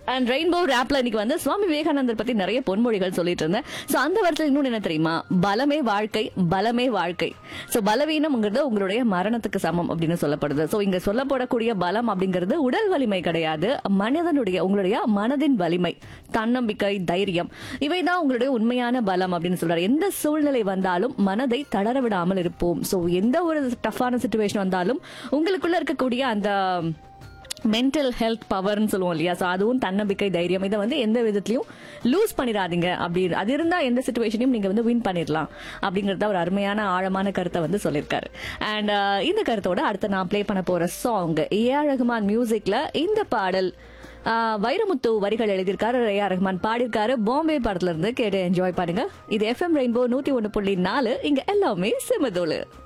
and rainbow ரேப்ல இன்னைக்கு வந்து சுவாமி விவேகானந்தர் பத்தி நிறைய பொன்மொழிகள் சொல்லிட்டு இருந்தேன் சோ அந்த வருஷத்துல இன்னொன்னு என்ன தெரியுமா பலமே வாழ்க்கை பலமே வாழ்க்கை சோ பலவீனம்ங்கிறது உங்களுடைய மரணத்துக்கு சமம் அப்படின்னு சொல்லப்படுது சோ இங்க சொல்லப்படக்கூடிய பலம் அப்படிங்கிறது உடல் வலிமை கிடையாது மனிதனுடைய உங்களுடைய மனதின் வலிமை தன்னம்பிக்கை தைரியம் இவைதான் உங்களுடைய உண்மையான பலம் அப்படின்னு சொல்றாரு எந்த சூழ்நிலை வந்தாலும் மனதை தளர விடாமல் இருப்போம் சோ எந்த ஒரு டஃப்பான சுச்சுவேஷன் வந்தாலும் உங்களுக்குள்ள இருக்கக்கூடிய அந்த மென்டல் ஹெல்த் பவர்னு சொல்லுவோம் இல்லையா ஸோ அதுவும் தன்னம்பிக்கை தைரியம் இதை வந்து எந்த விதத்திலையும் லூஸ் பண்ணிடாதீங்க அப்படி அது இருந்தால் எந்த சுச்சுவேஷனையும் நீங்கள் வந்து வின் பண்ணிடலாம் அப்படிங்கிறத ஒரு அருமையான ஆழமான கருத்தை வந்து சொல்லியிருக்காரு அண்ட் இந்த கருத்தோட அடுத்து நான் ப்ளே பண்ண போகிற சாங் ஏஆர் ரஹ்மான் மியூசிக்கில் இந்த பாடல் ஆஹ், வைரமுத்து வரிகள் எழுதியிருக்காரு ஏஆர் ரஹ்மான் பாடியிருக்காரு பாம்பே படத்துல இருந்து கேட்டு என்ஜாய் பண்ணுங்க இது எஃப்எம் ரெயின்போ நூத்தி ஒன்று புள்ளி நாலு இங்க எல்லாமே செமதோலு